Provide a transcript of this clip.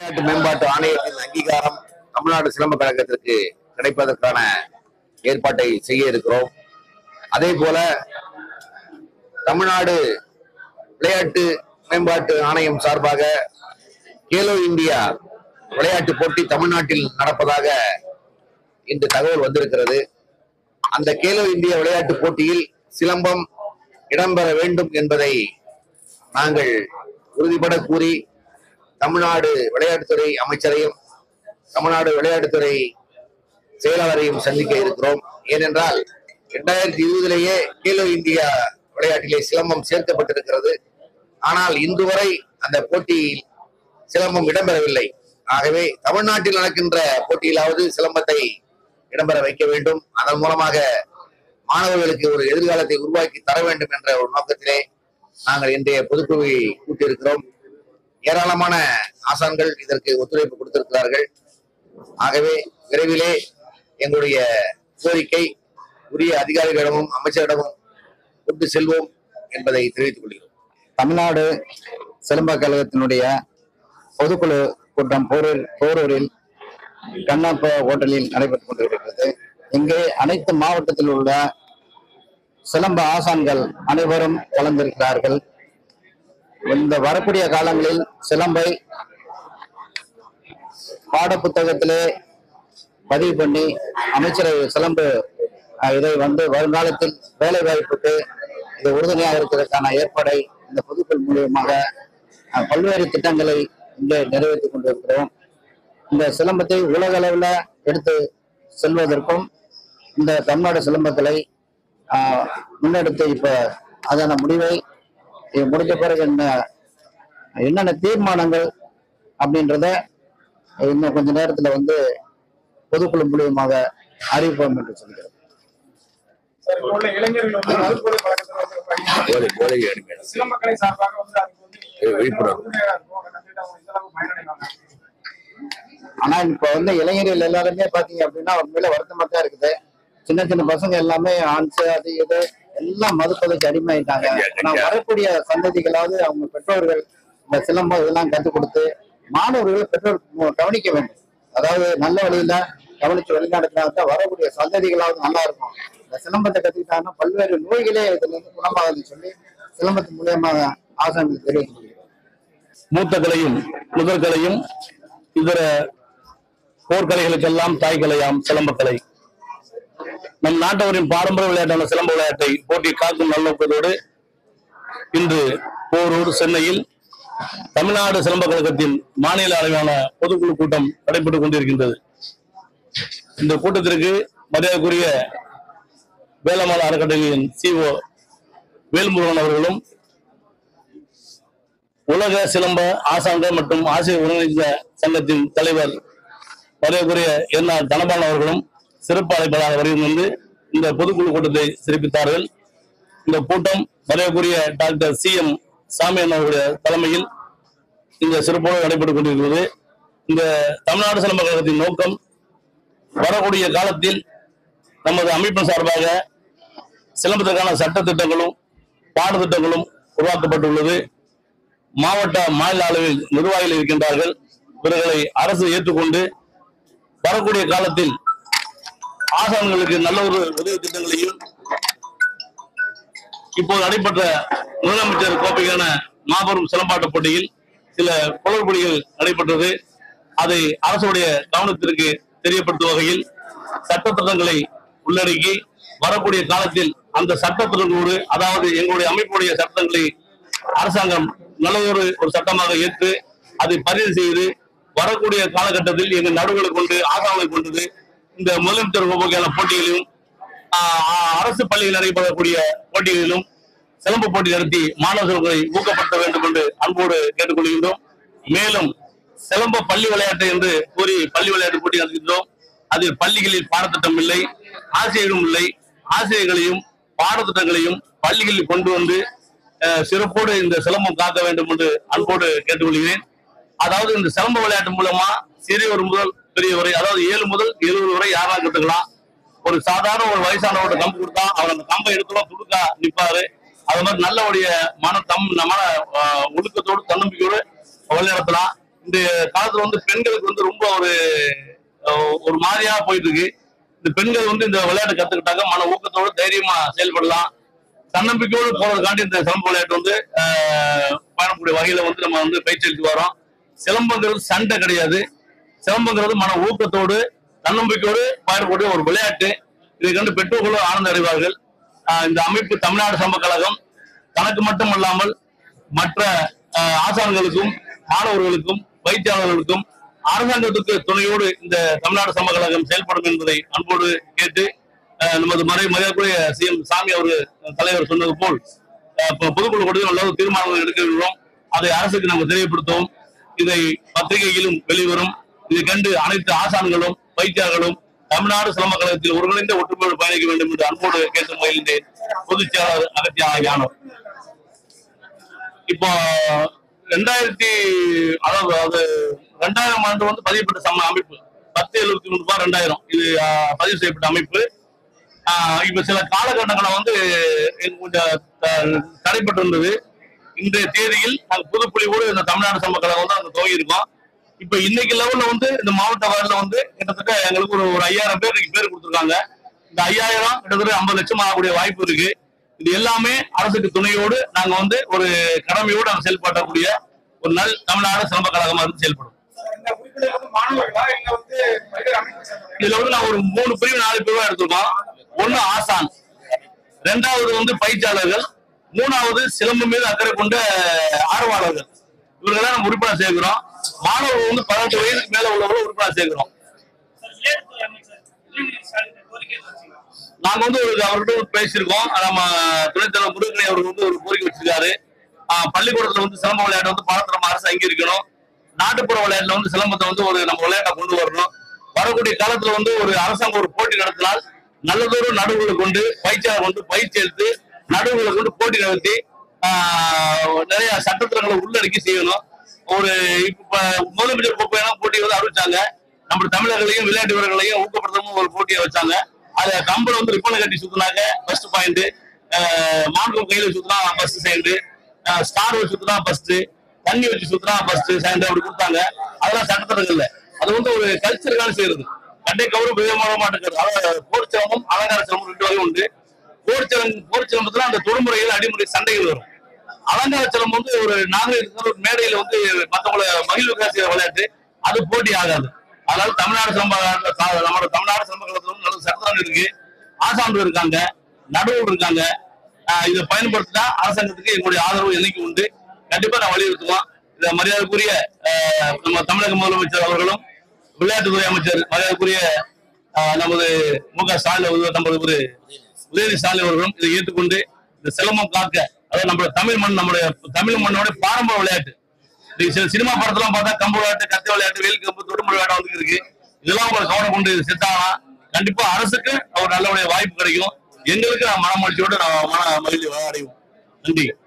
விளையாட்டு மேம்பாட்டு ஆணையத்தின் அங்கீகாரம் தமிழ்நாடு சிலம்ப கழகத்திற்கு கிடைப்பதற்கான ஏற்பாட்டை செய்ய இருக்கிறோம் அதே போல தமிழ்நாடு விளையாட்டு மேம்பாட்டு ஆணையம் சார்பாக கேலோ இந்தியா விளையாட்டு போட்டி தமிழ்நாட்டில் நடப்பதாக இன்று தகவல் வந்திருக்கிறது அந்த கேலோ இந்தியா விளையாட்டு போட்டியில் சிலம்பம் இடம்பெற வேண்டும் என்பதை நாங்கள் உறுதிபட கூறி தமிழ்நாடு விளையாட்டுத்துறை அமைச்சரையும் தமிழ்நாடு விளையாட்டுத்துறை செயலாளரையும் சந்திக்க இருக்கிறோம் ஏனென்றால் இரண்டாயிரத்தி இருபதிலேயே கேலோ இந்தியா விளையாட்டிலே சிலம்பம் சேர்க்கப்பட்டிருக்கிறது ஆனால் இன்று வரை அந்த போட்டியில் சிலம்பம் இடம்பெறவில்லை ஆகவே தமிழ்நாட்டில் நடக்கின்ற போட்டியிலாவது சிலம்பத்தை இடம்பெற வைக்க வேண்டும் அதன் மூலமாக மாணவர்களுக்கு ஒரு எதிர்காலத்தை உருவாக்கி தர வேண்டும் என்ற ஒரு நோக்கத்திலே நாங்கள் இன்றைய பொதுக்குழுவை கூட்டியிருக்கிறோம் ஏராளமான ஆசான்கள் இதற்கு ஒத்துழைப்பு கொடுத்திருக்கிறார்கள் ஆகவே விரைவிலே எங்களுடைய கோரிக்கை உரிய அதிகாரிகளிடமும் அமைச்சரிடமும் கொண்டு செல்வோம் என்பதை தெரிவித்துக் கொள்கிறோம் தமிழ்நாடு சிலம்ப கழகத்தினுடைய பொதுக்குழு கூட்டம் போரூர் போரூரில் கண்ணப்ப ஹோட்டலில் நடைபெற்றுக் கொண்டிருக்கிறது இங்கே அனைத்து மாவட்டத்தில் உள்ள சிலம்ப ஆசான்கள் அனைவரும் கலந்திருக்கிறார்கள் இந்த வரக்கூடிய காலங்களில் சிலம்பை பாடப்புத்தகத்திலே பதிவு பண்ணி அமைச்சரவை சிலம்பு அஹ், இதை வந்து வருங்காலத்தில் வேலை வாய்ப்புக்கு இது உறுதுணையாக இருக்கிறதுக்கான ஏற்பாடை இந்த பொதுக்குழு மூலியமாக அஹ், பல்வேறு திட்டங்களை இங்கே நிறைவேற்றிக் கொண்டிருக்கிறோம் இந்த சிலம்பத்தை உலக அளவில் எடுத்து செல்வதற்கும் இந்த தமிழ்நாடு சிலம்பக்கலை ஆஹ், முன்னெடுத்து இப்ப அதன முடிவை இது முடிஞ்ச பிறகு என்ன என்னென்ன தீர்மானங்கள் அப்படின்றத இன்னும் கொஞ்ச நேரத்துல வந்து பொதுக்குழு மூலியமாக அறிவிப்போம் என்று சொல்கிறேன் சார், இப்ப உள்ள இளைஞர்கள் வந்து மதுப்போதை பழக்கத்துல வந்து ரொம்ப அதிகமா போதை போதை அடிமையான சிலம்பக்கலை சார்பாக வந்து அதுக்கு வந்து ஏ, நீங்க விழிப்புணர்வு. உறுதுணையா இருக்கும் அதை கண்டுட்டு அவங்க இந்த அளவுக்கு பயனடைவாங்க ஆனா இப்ப வந்து இளைஞர்கள் எல்லாருமே பாத்தீங்க அப்படின்னா உண்மையில வருத்தமா தான் இருக்குது சின்ன சின்ன பசங்க எல்லாமே ஆன்ஸ் அது இது எல்லாம் மதுப்பதைக்கு அடிமையாயிட்டாங்க ஆனா வரக்கூடிய சந்ததிகளாவது அவங்க பெற்றோர்கள் இந்த சிலம்பம் இதெல்லாம் கற்றுக் கொடுத்து மாணவர்களை பெற்றோர் மு- கவனிக்க வேண்டும் அதாவது நல்ல வழியில கவனிச்சு வழிநடத்தினால்தான் வரக்கூடிய சந்ததிகளாவது நல்லா இருக்கும் இந்த சிலம்பத்தை கத்துக்கிட்டாங்கன்னா பல்வேறு நோய்களே இதுல இருந்து குணமாகுதுன்னு சொல்லி சிலம்பத்தின் மூலியமாக ஆசான்கள் தெரிவித்துக் கொள்கிறோம் மூத்த கலையும் முதற்கலையும் இதர போர்க்கலைகளுக்கெல்லாம் தாய்க்கலையாம் சிலம்பக்கலை நம் நாட்டவரின் பாரம்பரிய விளையாட்டான சிலம்ப விளையாட்டை போட்டி காக்கும் நல்நோக்கத்தோடு இன்று போரூர் சென்னையில் தமிழ்நாடு சிலம்ப கழகத்தின் மாநில அளவிலான பொதுக்குழு கூட்டம் நடைபெற்றுக் கொண்டிருக்கின்றது இந்த கூட்டத்திற்கு மரியாதைக்குரிய வேலம்மாள் அறக்கட்டளையின் சிஓ வேல்முருகன் அவர்களும் உலக சிலம்ப ஆசான்கள் மற்றும் ஆசிரியர் ஒருங்கிணைந்த சங்கத்தின் தலைவர் மரியாதைக்குரிய என் ஆர் தனபாலன் அவர்களும் சிறப்பு அழைப்பாளராக வருகின்ற இந்த பொதுக்குழு கூட்டத்தை சிறப்பித்தார்கள் இந்த கூட்டம் மரியாதைக்குரிய டாக்டர் சி எம் சாமியன் அவர்களுடைய தலைமையில் இந்த சிறப்போடு நடைபெற்றுக் கொண்டிருக்கிறது இந்த தமிழ்நாடு சிலம்ப கழகத்தின் நோக்கம் வரக்கூடிய காலத்தில் நமது அமைப்பின் சார்பாக சிலம்பத்திற்கான சட்ட திட்டங்களும் பாடத்திட்டங்களும் உருவாக்கப்பட்டுள்ளது மாவட்ட மாநில அளவில் நிர்வாகிகள் இருக்கின்றார்கள் இவர்களை அரசு ஏற்றுக்கொண்டு வரக்கூடிய காலத்தில் ஆசான்களுக்கு நல்ல ஒரு உதவி திட்டங்களையும் இப்போது நடைபெற்ற முதலமைச்சர் கோப்பைக்கான மாபெரும் சிலம்பாட்ட போட்டியில் சில குளறுபடிகள் நடைபெற்றது அதை அரசுடைய கவனத்திற்கு தெரியப்படுத்தும் வகையில் சட்டத்திட்டங்களை உள்ளடக்கி வரக்கூடிய காலத்தில் அந்த சட்டத்திட்டங்களோடு அதாவது எங்களுடைய அமைப்புடைய சட்டங்களை அரசாங்கம் நல்ல ஒரு ஒரு சட்டமாக ஏற்று அதை பதிவு செய்து வரக்கூடிய காலகட்டத்தில் எங்கள் நடுவுகளை கொண்டு ஆசாங்களை கொண்டது இந்த முதலமைச்சர் கோப்பைக்கான போட்டிகளிலும் ஆஹ், ஆஹ், அரசு பள்ளியில் நடைபெறக்கூடிய போட்டிகளிலும் சிலம்ப போட்டி நடத்தி மாணவர்களை ஊக்கப்படுத்த வேண்டும் என்று அன்போடு கேட்டுக்கொள்கின்றோம் மேலும் சிலம்ப பள்ளி விளையாட்டு என்று கூறி பள்ளி விளையாட்டு போட்டி நடத்துகின்றோம் அதில் பள்ளிகளில் பாடத்திட்டம் இல்லை ஆசிரியர்களும் இல்லை ஆசிரியர்களையும் பாடத்திட்டங்களையும் பள்ளிகளில் கொண்டு வந்து அஹ், சிறப்போடு இந்த சிலம்பம் காக்க வேண்டும் என்று அன்போடு கேட்டுக்கொள்கிறேன் அதாவது இந்த சிலம்ப விளையாட்டு மூலமா சிறியவர் முதல் பெரியவரை அதாவது ஏழு முதல் எழுபது வரை யாரா கத்துக்கலாம் ஒரு சாதாரண ஒரு வயசானவரோட கம்பு கொடுத்தா அவர் அந்த கம்பை எடுத்துலாம் துடுக்கா நிப்பாரு அது மாதிரி நல்ல ஒரு மன தம் மன ஆஹ், ஒழுக்கத்தோடு தன்னம்பிக்கையோடு வழிநடத்தலாம் இந்த காலத்துல வந்து பெண்களுக்கு வந்து ரொம்ப ஒரு அஹ், ஒரு மாதிரியா போயிட்டு இருக்கு இந்த பெண்கள் வந்து இந்த விளையாட்டு கத்துக்கிட்டாங்க மன ஊக்கத்தோட தைரியமா செயல்படலாம் தன்னம்பிக்கையோடு போறதுக்காண்டி இந்த சிலம்ப விளையாட்டு வந்து ஆஹ், பயணக்கூடிய வகையில வந்து நம்ம வந்து பயிற்சி அளித்து வரோம் சிலம்பங்கிறது சண்டை கிடையாது சிலம்பங்கிறது மன ஊக்கத்தோடு தன்னம்பிக்கையோடு பயணக்கூடிய ஒரு விளையாட்டு இதை கண்டு பெற்றோர்களும் ஆனந்த அடைவார்கள் ஆஹ், இந்த அமைப்பு தமிழ்நாடு சம்ப கழகம் தனக்கு மட்டும் அல்லாமல் மற்ற ஆஹ், ஆசான்களுக்கும் மாணவர்களுக்கும் பயிற்சியாளர்களுக்கும் அரசாங்கத்துக்கு துணையோடு இந்த தமிழ்நாடு சம கழகம் செயல்படும் என்பதை அன்போடு கேட்டு ஆஹ், நமது மறை மரியாதைக்குரிய சிஎம் சாமி அவர் தலைவர் சொன்னது போல் ஆஹ், இப்ப பொதுக்குழு கூட்டத்தில் நல்ல தீர்மானங்கள் எடுக்கிறோம் அதை அரசுக்கு நம்ம தெரியப்படுத்துவோம் இதை பத்திரிகையிலும் வெளிவரும் இதை கண்டு அனைத்து ஆசான்களும் பயிற்சியாளர்களும் தமிழ்நாடு சிலம்ப கழகத்தில் ஒருங்கிணைந்த ஒற்றுமையோடு பயணிக்க வேண்டும் என்று அன்போடு கேட்டு முயல்கின்றேன் பொதுச் செயலாளர் அகத்தியா ஞானம் இப்போ ரெண்டாயிரத்தி அதாவது அது ரெண்டாயிரம் ஆண்டு வந்து பதியப்பட்ட சம அமைப்பு பத்து எழுபத்தி மூணு ரூபாய் ரெண்டாயிரம் இது ஆஹ், பதிவு செய்யப்பட்ட அமைப்பு ஆஹ், இப்ப சில காலகட்டங்களை வந்து எனக்கு கொஞ்சம் த- தடைப்பட்டு இருந்தது இன்றைய தேதியில் நாங்கள் புதுப்புலியோடு இந்த தமிழ்நாடு சம கழகம் வந்து அங்க துவங்கி இருக்கோம் இப்ப இன்னைக்கு லெவல்ல வந்து இந்த மாவட்ட வாரில வந்து கிட்டத்தட்ட எங்களுக்கு ஒரு ஒரு ஐயாயிரம் பேர் இன்னைக்கு பேர் கொடுத்துருக்காங்க இந்த ஐயாயிரம் கிட்டத்தட்ட ஐம்பது லட்சம் ஆகக்கூடிய வாய்ப்பு இருக்கு இது எல்லாமே அரசுக்கு துணையோடு நாங்க வந்து ஒரு கடமையோடு நாங்க செயல்படக்கூடிய ஒரு நல் தமிழ்நாடு சிலம்ப கழகமா இருந்து செயல்படும் இந்த உறுப்பினர் வந்து மாணவர்களா இல்ல வந்து பல்வேறு அமைப்பு சேர்ந்தவர்களா? இதுல வந்து நான் ஒரு மூணு பிரிவு நாலு பிரிவா எடுத்திருக்கோம் ஒண்ணு ஆசான் ரெண்டாவது வந்து பயிற்சியாளர்கள் மூணாவது சிலம்பு மீது அக்கறை கொண்ட ஆர்வலர்கள் இவர்களெல்லாம் நம்ம உறுப்பினர் சேர்க்கிறோம் மாணவர்கள் வந்து பதினெட்டு வயதுக்கு மேல உள்ளவர்கள் உறுப்பினர் சேர்க்கிறோம் நாங்க வந்து ஒரு அவர்கிட்ட ஒரு பேசியிருக்கோம் நம்ம துணைத் தலைவர் முருகனை அவர்கள் வந்து ஒரு கோரிக்கை வச்சிருக்காரு ஆஹ் பள்ளிக்கூடத்துல வந்து சிலம்ப விளையாட்டு வந்து பாடத்துல நம்ம அரசு அங்கீகரிக்கணும் நாட்டுப்புற விளையாட்டுல வந்து சிலம்பத்தை வந்து ஒரு நம்ம விளையாட்டை கொண்டு வரணும் வரக்கூடிய காலத்துல வந்து ஒரு அரசாங்கம் ஒரு போட்டி நடத்தினால் நல்லதொரு நடுவுகளை கொண்டு பயிற்சியாளர் கொண்டு பயிற்சி எடுத்து நடுவுகளை கொண்டு போட்டி நடத்தி ஆஹ் நிறைய சட்டத்திட்டங்களை உள்ளடக்கி செய்யணும் ஒரு இப்ப முதலமைச்சர் கோப்பையெல்லாம் போட்டி வந்து அறிவிச்சாங்க நம்ம தமிழர்களையும் விளையாட்டு வீரர்களையும் ஊக்கப்படுத்தவும் ஒரு போட்டியை வச்சாங்க அதுல கம்பளம் வந்து ரிப்பனை கட்டி சுத்தினாங்க ஃபர்ஸ்ட் பாயிண்ட் மான்கம் கையில சுத்தினா ஃபர்ஸ்ட் செகண்ட் ஸ்டார் வச்சு சுத்தினா ஃபர்ஸ்ட் தண்ணி வச்சு சுத்தினா ஃபர்ஸ்ட் செகண்ட் அப்படி கொடுத்தாங்க அதெல்லாம் சட்டத்திட்டங்கள் இல்ல அது வந்து ஒரு கல்ச்சருக்கான செய்யறது கண்டை கௌரவ விதமான மாட்டுக்கிறது அதாவது போர் சிரமம் அலங்கார சிரமம் ரெண்டு வகை உண்டு போர் சிலம் போர் சிலம்பத்துல அந்த தொடுமுறைகள் அடிமுறை சண்டைகள் வரும் அலங்கார சிலம்பம் வந்து ஒரு நாகரிக ஒரு மேடையில வந்து மத்தவங்களை மகிழ்வுக்காக செய்யற விளையாட்டு அது போட்டி ஆகாது அதனால தமிழ்நாடு சிலம்ப சா- நம்மளோட தமிழ்நாடு சிலம்ப கழகத்துல வந்து நல்ல சட்டத்திரம் இருக்கு ஆசான்கள் இருக்காங்க நடுவர் இருக்காங்க ஆஹ் இதை பயன்படுத்தினா அரசாங்கத்துக்கு எங்களுடைய ஆதரவு என்னைக்கு உண்டு கண்டிப்பா நான் வலியுறுத்துவோம் இதை மரியாதைக்குரிய ஆஹ் நம்ம தமிழக முதலமைச்சர் அவர்களும் விளையாட்டுத்துறை அமைச்சர் மரியாதைக்குரிய ஆஹ் நமது மு க ஸ்டாலின் அவர்கள் நமது ஒரு உதயநிதி ஸ்டாலின் அவர்களும் இதை ஏற்றுக்கொண்டு இந்த சிலம்பம் காக்க அதாவது நம்ம தமிழ் மண் நம்முடைய தமிழ் மண்ணோட பாரம்பரிய விளையாட்டு நீங்க சில சினிமா படத்தெல்லாம் பார்த்தா கம்பு விளையாட்டு கத்தி விளையாட்டு வேல் கம்பு தொடுமுறை விளையாட்டு வந்து இருக்கு இதெல்லாம் உங்களை கவனம் கொண்டு செத்தாங்கன்னா கண்டிப்பா அரசுக்கு ஒரு நல்ல வாய்ப்பு கிடைக்கும் எங்களுக்கு நான் மன மகிழ்ச்சியோட நான் மன மகிழ்ச்சி அடைவோம் நன்றி